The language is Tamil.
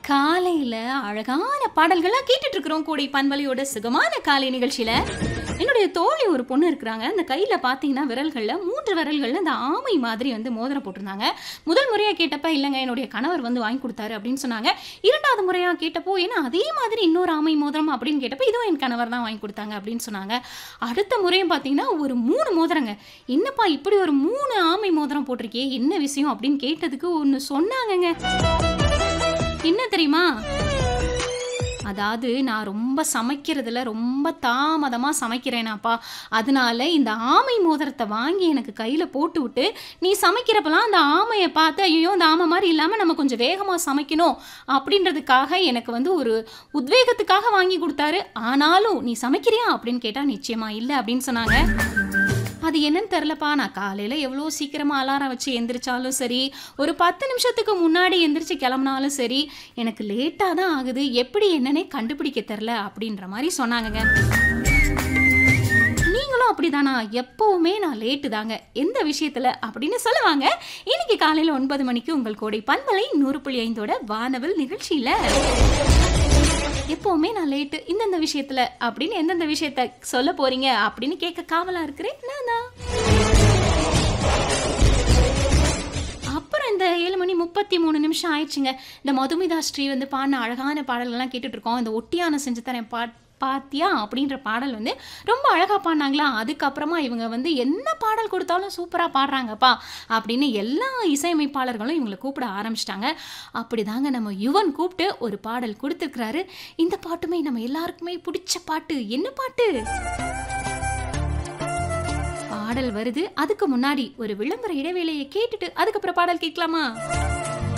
காலையில அழகான பாடல்களா கேட்டுட்டு இருக்கிறோம் கூடை பண்பலையோட சுகமான காலை நிகழ்ச்சியில என்னுடைய தோழி ஒரு பொண்ணு இருக்கிறாங்க அந்த கையில பாத்தீங்கன்னா விரல்கள்ல மூன்று விரல்கள்ல இந்த ஆமை மாதிரி வந்து மோதிரம் போட்டிருந்தாங்க முதல் முறையா கேட்டப்ப இல்லைங்க என்னுடைய கணவர் வந்து வாங்கி கொடுத்தாரு அப்படின்னு சொன்னாங்க இரண்டாவது முறையா கேட்டப்போ ஏன்னா அதே மாதிரி இன்னொரு ஆமை மோதிரம் அப்படின்னு கேட்டப்ப இதுவும் என் கணவர் தான் வாங்கி கொடுத்தாங்க அப்படின்னு சொன்னாங்க அடுத்த முறையும் பார்த்தீங்கன்னா ஒரு மூணு மோதிரங்க என்னப்பா இப்படி ஒரு மூணு ஆமை மோதிரம் போட்டிருக்கே என்ன விஷயம் அப்படின்னு கேட்டதுக்கு ஒன்று சொன்னாங்கங்க என்ன தெரியுமா அதாவது நான் ரொம்ப சமைக்கிறதுல ரொம்ப தாமதமாக சமைக்கிறேனாப்பா அதனால இந்த ஆமை மோதிரத்தை வாங்கி எனக்கு கையில் போட்டு விட்டு நீ சமைக்கிறப்பலாம் அந்த ஆமையை பார்த்து ஐயோ இந்த ஆமை மாதிரி இல்லாமல் நம்ம கொஞ்சம் வேகமாக சமைக்கணும் அப்படின்றதுக்காக எனக்கு வந்து ஒரு உத்வேகத்துக்காக வாங்கி கொடுத்தாரு ஆனாலும் நீ சமைக்கிறியா அப்படின்னு கேட்டால் நிச்சயமா இல்லை அப்படின்னு சொன்னாங்க அது என்னன்னு தெரிலப்பா நான் காலையில் எவ்வளோ சீக்கிரமாக அலாரம் வச்சு எந்திரிச்சாலும் சரி ஒரு பத்து நிமிஷத்துக்கு முன்னாடி எந்திரிச்சு கிளம்புனாலும் சரி எனக்கு லேட்டாக தான் ஆகுது எப்படி என்னன்னே கண்டுபிடிக்க தெரில அப்படின்ற மாதிரி சொன்னாங்கங்க நீங்களும் அப்படிதானா எப்பவுமே நான் லேட்டு தாங்க எந்த விஷயத்துல அப்படின்னு சொல்லுவாங்க இன்னைக்கு காலையில் ஒன்பது மணிக்கு உங்கள் கோடை பண்பலை நூறு புள்ளி ஐந்தோட வானவில் நிகழ்ச்சியில எப்பவுமே நான் லேட்டு இந்தந்த விஷயத்துல அப்படின்னு எந்தெந்த விஷயத்த சொல்ல போறீங்க அப்படின்னு கேட்க காவலா இருக்கிறேன் நான் தான் அப்புறம் இந்த ஏழு மணி முப்பத்தி மூணு நிமிஷம் ஆயிடுச்சுங்க இந்த மதுமிதா ஸ்ரீ வந்து பாடின அழகான பாடல்கள்லாம் கேட்டுட்டு இருக்கோம் இந்த ஒட்டியான செஞ்சு தரேன் பா பாத்தியா அப்படின்ற பாடல் வந்து ரொம்ப அழகாக பாடினாங்களா அதுக்கப்புறமா இவங்க வந்து என்ன பாடல் கொடுத்தாலும் சூப்பராக பாடுறாங்கப்பா அப்படின்னு எல்லா இசையமைப்பாளர்களும் இவங்களை கூப்பிட ஆரம்பிச்சிட்டாங்க அப்படி தாங்க நம்ம யுவன் கூப்பிட்டு ஒரு பாடல் கொடுத்துருக்கிறாரு இந்த பாட்டுமே நம்ம எல்லாருக்குமே பிடிச்ச பாட்டு என்ன பாட்டு பாடல் வருது அதுக்கு முன்னாடி ஒரு விளம்பர இடைவேளையை கேட்டுட்டு அதுக்கப்புறம் பாடல் கேட்கலாமா